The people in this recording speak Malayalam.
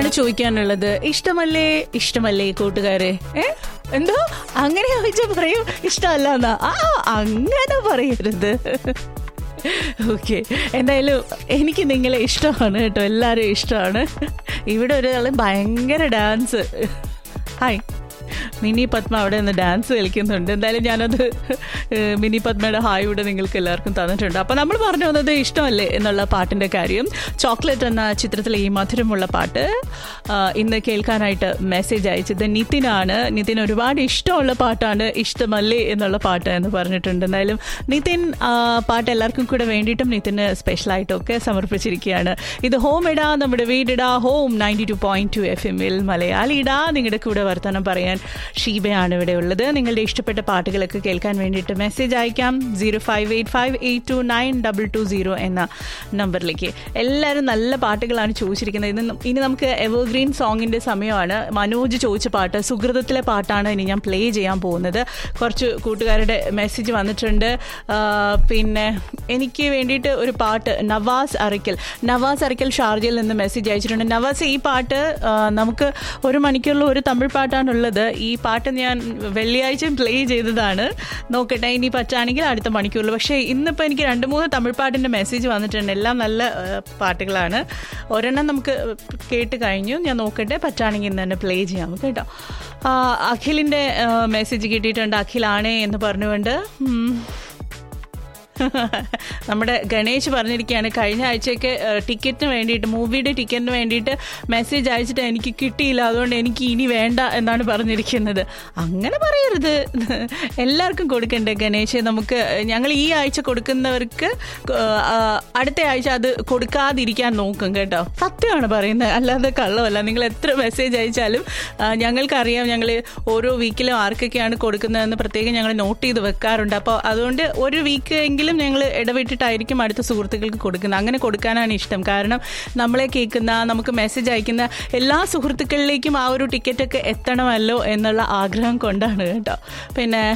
എനിക്കാണ് ചോദിക്കാനുള്ളത് ഇഷ്ടമല്ലേ ഇഷ്ടമല്ലേ കൂട്ടുകാരെ ഏ എന്തോ അങ്ങനെ ചോദിച്ചാൽ പറയും ഇഷ്ടമല്ല എന്നാ ആ അങ്ങനെ പറയരുത് ഓക്കെ എന്തായാലും എനിക്ക് നിങ്ങളെ ഇഷ്ടമാണ് കേട്ടോ എല്ലാവരും ഇഷ്ടമാണ് ഇവിടെ ഒരാൾ ഭയങ്കര ഡാൻസ് ഹായ് മിനി പത്മ അവിടെ നിന്ന് ഡാൻസ് കളിക്കുന്നുണ്ട് എന്തായാലും ഞാനത് ഏഹ്, മിനി പത്മയുടെ ഹായ് ഇവിടെ നിങ്ങൾക്ക് എല്ലാവർക്കും തന്നിട്ടുണ്ട് അപ്പോൾ നമ്മൾ പറഞ്ഞു വന്നത് ഇഷ്ടമല്ലേ എന്നുള്ള പാട്ടിൻ്റെ കാര്യം ചോക്ലേറ്റ് എന്ന ചിത്രത്തിലെ ഈ മധുരമുള്ള പാട്ട് ആ, ഇന്ന് കേൾക്കാനായിട്ട് മെസ്സേജ് അയച്ചത് നിതിനാണ് നിതിൻ ഒരുപാട് ഇഷ്ടമുള്ള പാട്ടാണ് ഇഷ്ടമല്ലേ എന്നുള്ള പാട്ട് എന്ന് പറഞ്ഞിട്ടുണ്ട് എന്തായാലും നിതിൻ ആ, പാട്ട് എല്ലാവർക്കും കൂടെ വേണ്ടിയിട്ടും നിതിന് സ്പെഷ്യലായിട്ടൊക്കെ സമർപ്പിച്ചിരിക്കുകയാണ് ഇത് ഹോം ഇടാ നമ്മുടെ വീടിടാ home ninety two point two F എമ്മിൽ മലയാളി ഇടാ നിങ്ങളുടെ കൂടെ വർത്തമാനം പറയാൻ ഷീബയാണ് ഇവിടെ ഉള്ളത് നിങ്ങളുടെ ഇഷ്ടപ്പെട്ട പാട്ടുകളൊക്കെ കേൾക്കാൻ വേണ്ടിയിട്ട് മെസ്സേജ് അയക്കാം zero five eight five eight two nine double two zero എന്ന നമ്പറിലേക്ക് എല്ലാവരും നല്ല പാട്ടുകളാണ് ചോദിച്ചിരിക്കുന്നത് ഇന്ന് നം- ഇനി നമുക്ക് എവർഗ്രീൻ സോങ്ങിൻ്റെ സമയമാണ് മനോജ് ചോദിച്ച പാട്ട് സുഹൃതത്തിലെ പാട്ടാണ് ഇനി ഞാൻ പ്ലേ ചെയ്യാൻ പോകുന്നത് കുറച്ച് കൂട്ടുകാരുടെ മെസ്സേജ് വന്നിട്ടുണ്ട് ആ, പിന്നെ എനിക്ക് വേണ്ടിയിട്ട് ഒരു പാട്ട് നവാസ് അറിക്കൽ നവാസ് അറിക്കൽ ഷാർജയിൽ നിന്ന് മെസ്സേജ് അയച്ചിട്ടുണ്ട് നവാസ് ഈ പാട്ട് ആ, നമുക്ക് ഒരു മണിക്കൂറിൽ ഒരു തമിഴ് പാട്ടാണുള്ളത് ഈ പാട്ട് ഞാൻ വെള്ളിയാഴ്ച പ്ലേ ചെയ്തതാണ് നോക്കട്ടെ ഇനി പറ്റുകയാണെങ്കിൽ അടുത്ത മണിക്കൂറിൽ പക്ഷേ ഇന്നിപ്പോൾ എനിക്ക് രണ്ട് മൂന്ന് തമിഴ് പാട്ടിൻ്റെ മെസ്സേജ് വന്നിട്ടുണ്ട് എല്ലാം നല്ല ആ, പാട്ടുകളാണ് ഒരെണ്ണം നമുക്ക് കേട്ട് കഴിഞ്ഞു ഞാൻ നോക്കട്ടെ പറ്റുകയാണെങ്കിൽ ഇന്ന് തന്നെ പ്ലേ ചെയ്യാം കേട്ടോ ആ, അഖിലിൻ്റെ മെസ്സേജ് കിട്ടിയിട്ടുണ്ട് അഖിലാണേ എന്ന് പറഞ്ഞുകൊണ്ട് ഉം, നമ്മുടെ ഗണേഷ് പറഞ്ഞിരിക്കുകയാണ് കഴിഞ്ഞ ആഴ്ചയൊക്കെ ഏഹ്, ടിക്കറ്റിന് വേണ്ടിയിട്ട് മൂവിയുടെ ടിക്കറ്റിന് വേണ്ടിയിട്ട് മെസ്സേജ് അയച്ചിട്ട് എനിക്ക് കിട്ടിയില്ല അതുകൊണ്ട് എനിക്ക് ഇനി വേണ്ട എന്നാണ് പറഞ്ഞിരിക്കുന്നത് അങ്ങനെ പറയരുത് എല്ലാവർക്കും കൊടുക്കണ്ടേ ഗണേഷ് നമുക്ക് ഞങ്ങൾ ഈ ആഴ്ച കൊടുക്കുന്നവർക്ക് ഏഹ്, ആ, അടുത്ത ആഴ്ച അത് കൊടുക്കാതിരിക്കാൻ നോക്കും കേട്ടോ സത്യമാണ് പറയുന്നത് അല്ലാതെ കള്ളമല്ല നിങ്ങൾ എത്ര മെസ്സേജ് അയച്ചാലും ആ, ഞങ്ങൾക്കറിയാം ഞങ്ങൾ ഓരോ വീക്കിലും ആർക്കൊക്കെയാണ് കൊടുക്കുന്നതെന്ന് പ്രത്യേകം ഞങ്ങൾ നോട്ട് ചെയ്ത് വെക്കാറുണ്ട് അപ്പോൾ അതുകൊണ്ട് ഒരു വീക്ക് എങ്കിലും ഞങ്ങൾ ഇടവിട്ടിട്ടായിരിക്കും അടുത്ത സുഹൃത്തുക്കൾക്ക് കൊടുക്കുന്നത് അങ്ങനെ കൊടുക്കാനാണ് ഇഷ്ടം കാരണം നമ്മളെ കേൾക്കുന്ന നമുക്ക് മെസ്സേജ് അയക്കുന്ന എല്ലാ സുഹൃത്തുക്കളിലേക്കും ആ ഒരു ടിക്കറ്റൊക്കെ എത്തണമല്ലോ എന്നുള്ള ആഗ്രഹം കൊണ്ടാണ് കേട്ടോ പിന്നെ